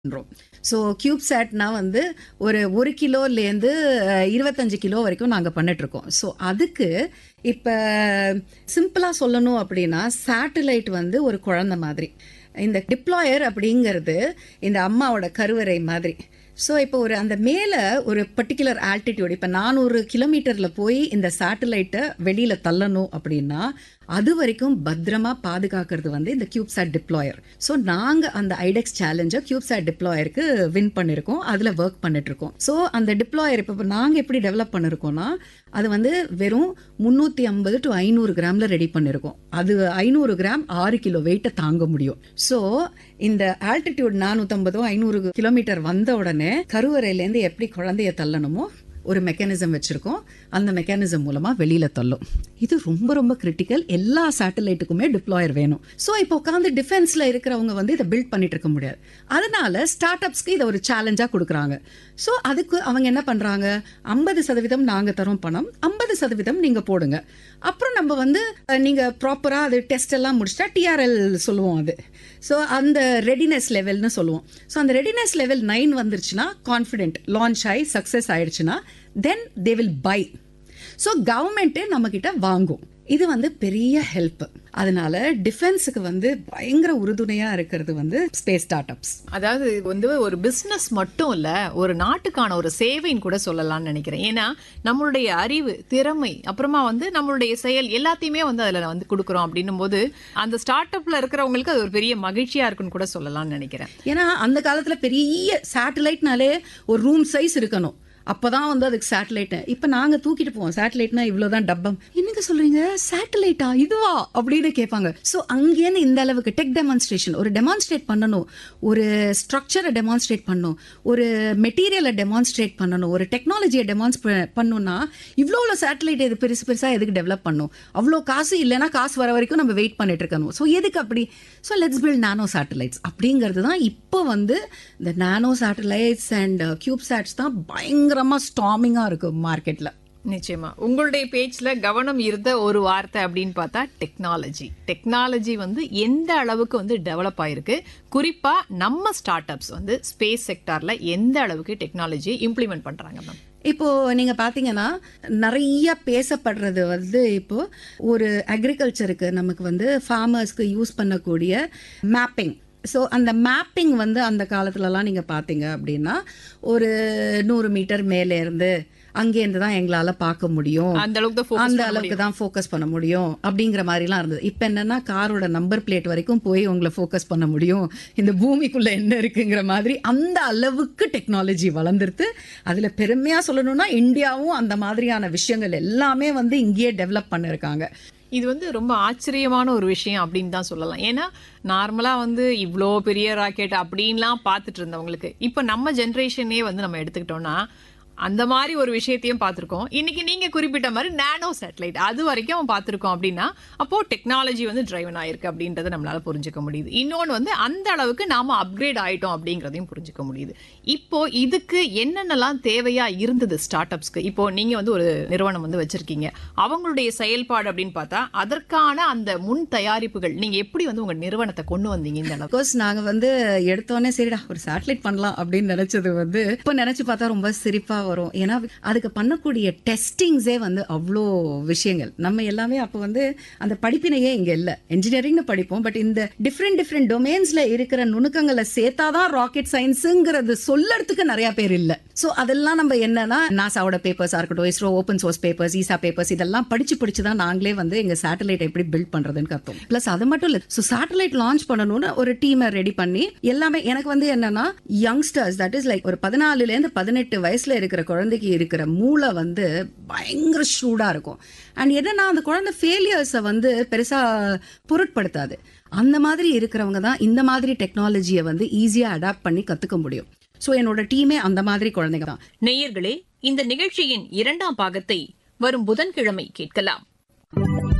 பண்றோம் so cube சேட்னா வந்து ஒரு ஒரு கிலோலேருந்து இருபத்தஞ்சு கிலோ வரைக்கும் நாங்கள் பண்ணிட்டு இருக்கோம் ஸோ அதுக்கு இப்போ சிம்பிளாக சொல்லணும் அப்படின்னா சேட்டலைட் வந்து ஒரு குழந்தை மாதிரி இந்த டிப்ளாயர் அப்படிங்கிறது இந்த அம்மாவோட கருவறை மாதிரி ஸோ இப்போ ஒரு அந்த மேலே ஒரு பர்டிகுலர் ஆல்டிடியூட் இப்போ நானூறு கிலோமீட்டரில் போய் இந்த சேட்டலைட்டை வெளியில் தள்ளணும் அப்படின்னா அது வரைக்கும் பத்திரமா பாதுகாக்கிறது வந்து இந்த கியூப்சாட் டிப்ளாயர் ஸோ நாங்கள் அந்த ஐடெக்ஸ் சேலஞ்சை கியூப்சாட் டிப்ளாயருக்கு வின் பண்ணியிருக்கோம் அதில் ஒர்க் பண்ணிட்டு இருக்கோம் ஸோ அந்த டிப்ளாயர் இப்போ நாங்கள் எப்படி டெவலப் பண்ணிருக்கோம்னா அது வந்து வெறும் முந்நூற்றி ஐம்பது டு ஐநூறு கிராம்ல ரெடி பண்ணியிருக்கோம் அது ஐநூறு கிராம் ஆறு கிலோ வெயிட்டை தாங்க முடியும் ஸோ இந்த ஆல்டிடியூட் நானூற்றம்பதோ ஐநூறு கிலோமீட்டர் வந்த உடனே கருவறையிலேருந்து எப்படி குழந்தைய தள்ளணுமோ ஒரு மெக்கானிசம் வச்சிருக்கோம் அந்த மெக்கானிசம் மூலமா வெளியில தள்ளும் இது ரொம்ப ரொம்ப கிரிட்டிக்கல் எல்லா சேட்டலைட்டுக்குமே டிப்ளாயர் வேணும் ஸோ இப்போ உட்காந்து டிஃபென்ஸ்ல இருக்கிறவங்க வந்து இதை பில்ட் பண்ணிட்டு இருக்க முடியாது அதனால ஸ்டார்ட் அப்ஸ்க்கு இதை ஒரு சேலஞ்சா கொடுக்குறாங்க ஸோ அதுக்கு அவங்க என்ன பண்றாங்க ஐம்பது சதவீதம் நாங்க தரோம் பணம் ஐம்பது சதவீதம் நீங்க போடுங்க அப்புறம் நம்ம வந்து அஹ், நீங்க ப்ராப்பரா அது டெஸ்ட் எல்லாம் முடிச்சிட்டா டிஆர்எல் சொல்லுவோம் அது ஸோ அந்த ரெடினஸ் லெவல்னு சொல்லுவோம் ஸோ அந்த ரெடினஸ் லெவல் நைன் வந்துருச்சுன்னா கான்ஃபிடென்ட் லான்ச் ஆகி சக்ஸஸ் ஆயிடுச்சுன்னா then they will buy so கவர்மெண்ட்டே நம்ம கிட்ட வாங்கும் இது வந்து பெரிய ஹெல்ப் அதனால டிஃபென்ஸுக்கு வந்து பயங்கர உறுதுணையா இருக்கிறது வந்து ஸ்பேஸ் ஸ்டார்ட் அப்ஸ் அதாவது இது வந்து ஒரு பிசினஸ் மட்டும் இல்ல ஒரு நாட்டுக்கான ஒரு சேவைன்னு கூட சொல்லலாம்னு நினைக்கிறேன் ஏன்னா நம்மளுடைய அறிவு திறமை அப்புறமா வந்து நம்மளுடைய செயல் எல்லாத்தையுமே வந்து அதுல வந்து கொடுக்குறோம் அப்படின்னும் போது அந்த ஸ்டார்ட் அப்ல இருக்கிறவங்களுக்கு அது ஒரு பெரிய மகிழ்ச்சியா இருக்குன்னு கூட சொல்லலாம்னு நினைக்கிறேன் ஏன்னா அந்த காலத்துல பெரிய சேட்டலைட்னாலே ஒரு ரூம் சைஸ் இருக்கணும் அப்பதான் வந்து அதுக்கு சேட்டலைட் இப்ப நாங்க தூக்கிட்டு போவோம் சேட்டலைட்னா இவ்வளவுதான் டப்பம் என்னங்க சொல்றீங்க சேட்டலைட்டா இதுவா அப்படின்னு கேட்பாங்க சோ அங்கேருந்து இந்த அளவுக்கு டெக் டெமான்ஸ்ட்ரேஷன் ஒரு டெமான்ஸ்ட்ரேட் பண்ணணும் ஒரு ஸ்ட்ரக்சரை டெமான்ஸ்ட்ரேட் பண்ணணும் ஒரு மெட்டீரியலை டெமான்ஸ்ட்ரேட் பண்ணணும் ஒரு டெக்னாலஜியை டெமான்ஸ் பண்ணணும்னா இவ்வளோ சேட்டலைட் இது பெருசு பெருசா எதுக்கு டெவலப் பண்ணும் அவ்வளோ காசு இல்லைன்னா காசு வர வரைக்கும் நம்ம வெயிட் பண்ணிட்டு இருக்கணும் ஸோ எதுக்கு அப்படி so let's build nano satellites அப்படிங்கிறது தான் இப்போ வந்து இந்த nano satellites and cube sats தான் பயங்கரமா ஸ்டாமிங்கா இருக்கு மார்க்கெட்ல நிச்சயமா உங்களுடைய பேஜ்ல கவனம் இருந்த ஒரு வார்த்தை அப்படின்னு பார்த்தா டெக்னாலஜி டெக்னாலஜி வந்து எந்த அளவுக்கு வந்து டெவலப் ஆயிருக்கு குறிப்பா நம்ம ஸ்டார்ட் அப்ஸ் வந்து ஸ்பேஸ் செக்டார்ல எந்த அளவுக்கு டெக்னாலஜியை இம்ப்ளிமெண்ட் பண்றாங்க மேம் இப்போ நீங்க பாத்தீங்கன்னா நிறைய பேசப்படுறது வந்து இப்போ ஒரு அக்ரிகல்ச்சருக்கு நமக்கு வந்து ஃபார்மர்ஸ்க்கு யூஸ் பண்ணக்கூடிய மேப்பிங் ஸோ அந்த மேப்பிங் வந்து அந்த காலத்துலலாம் நீங்கள் பார்த்தீங்க அப்படின்னா ஒரு நூறு மீட்டர் மேலே இருந்து அங்கேருந்து தான் எங்களால் பார்க்க முடியும் அந்த அளவுக்கு தான் focus அந்த பண்ண அளவுக்கு தான் ஃபோக்கஸ் பண்ண முடியும் அப்படிங்கிற மாதிரிலாம் இருந்தது இப்போ என்னன்னா காரோட நம்பர் பிளேட் வரைக்கும் போய் உங்களை ஃபோக்கஸ் பண்ண முடியும் இந்த பூமிக்குள்ள என்ன இருக்குங்கிற மாதிரி அந்த அளவுக்கு டெக்னாலஜி வளர்ந்துருது அதுல பெருமையா சொல்லணும்னா இந்தியாவும் அந்த மாதிரியான விஷயங்கள் எல்லாமே வந்து இங்கேயே டெவலப் பண்ணிருக்காங்க இது வந்து ரொம்ப ஆச்சரியமான ஒரு விஷயம் அப்படின்னு தான் சொல்லலாம் ஏன்னா நார்மலா வந்து இவ்வளோ பெரிய ராக்கெட் அப்படின்லாம் பார்த்துட்டு இருந்தவங்களுக்கு இப்போ நம்ம ஜென்ரேஷனே வந்து நம்ம எடுத்துக்கிட்டோம்னா அந்த மாதிரி ஒரு விஷயத்தையும் பார்த்துருக்கோம் இன்னைக்கு நீங்க குறிப்பிட்ட மாதிரி நானோ சேட்டலைட் அது வரைக்கும் பார்த்துருக்கோம் அப்படின்னா அப்போ டெக்னாலஜி வந்து டிரைவன் ஆயிருக்கு அப்படின்றத நம்மளால புரிஞ்சுக்க முடியுது இன்னொன்று வந்து அந்த அளவுக்கு நாம அப்கிரேட் ஆயிட்டோம் அப்படிங்கிறதையும் புரிஞ்சுக்க முடியுது இப்போ இதுக்கு என்னென்னலாம் தேவையா இருந்தது ஸ்டார்ட் அப்ஸ்க்கு இப்போ நீங்க வந்து ஒரு நிறுவனம் வந்து வச்சிருக்கீங்க அவங்களுடைய செயல்பாடு அப்படின்னு பார்த்தா அதற்கான அந்த முன் தயாரிப்புகள் நீங்க எப்படி வந்து உங்க நிறுவனத்தை கொண்டு வந்தீங்க இந்த அளவுக்கு கோர்ஸ் நாங்க வந்து எடுத்தோடனே சரிடா ஒரு சேட்டலைட் பண்ணலாம் அப்படின்னு நினைச்சது வந்து இப்போ நினைச்சு பார்த்தா ரொம்ப சிரிப்பா வரும் ஏன்னா அதுக்கு பண்ணக்கூடிய டெஸ்டிங்ஸே வந்து அவ்வளோ விஷயங்கள் நம்ம எல்லாமே அப்போ வந்து அந்த படிப்பினையே இங்க இல்ல இன்ஜினியரிங்னு படிப்போம் பட் இந்த டிஃப்ரெண்ட் டிஃப்ரெண்ட் டொமைன்ஸ்ல இருக்கிற நுணுக்கங்களை சேர்த்தாதான் ராக்கெட் சயின்ஸுங்கிறது சொல்லறதுக்கு நிறைய பேர் இல்ல சோ அதெல்லாம் நம்ம என்னன்னா நாசாவோட பேப்பர்ஸா இருக்கட்டும் ISRO open source papers ESA papers இதெல்லாம் படிச்சு படிச்சு தான் நாங்களே வந்து எங்க சேட்டலைட் எப்படி பில்ட் பண்றதுன்னு கத்தோம் பிளஸ் அது மட்டும் இல்ல ஸோ சேட்டலைட் லான்ச் பண்ணணும்னு ஒரு டீமை ரெடி பண்ணி எல்லாமே எனக்கு வந்து என்னன்னா யங்ஸ்டர்ஸ் தட் இஸ் லைக் ஒரு பதினாலுல இருந்து பதினெட்டு வயசுல இருக்கிற குழந்தைக்கு இருக்கிற மூளை வந்து பயங்கர ஷூடா இருக்கும் அண்ட் என்னன்னா அந்த குழந்தை ஃபெயிலியர்ஸை வந்து பெருசா பொருட்படுத்தாது அந்த மாதிரி இருக்கிறவங்க தான் இந்த மாதிரி டெக்னாலஜியை வந்து ஈஸியா அடாப்ட் பண்ணி கத்துக்க முடியும் ஸோ என்னோட டீமே அந்த மாதிரி குழந்தைங்க தான் நேயர்களே இந்த நிகழ்ச்சியின் இரண்டாம் பாகத்தை வரும் புதன்கிழமை கேட்கலாம்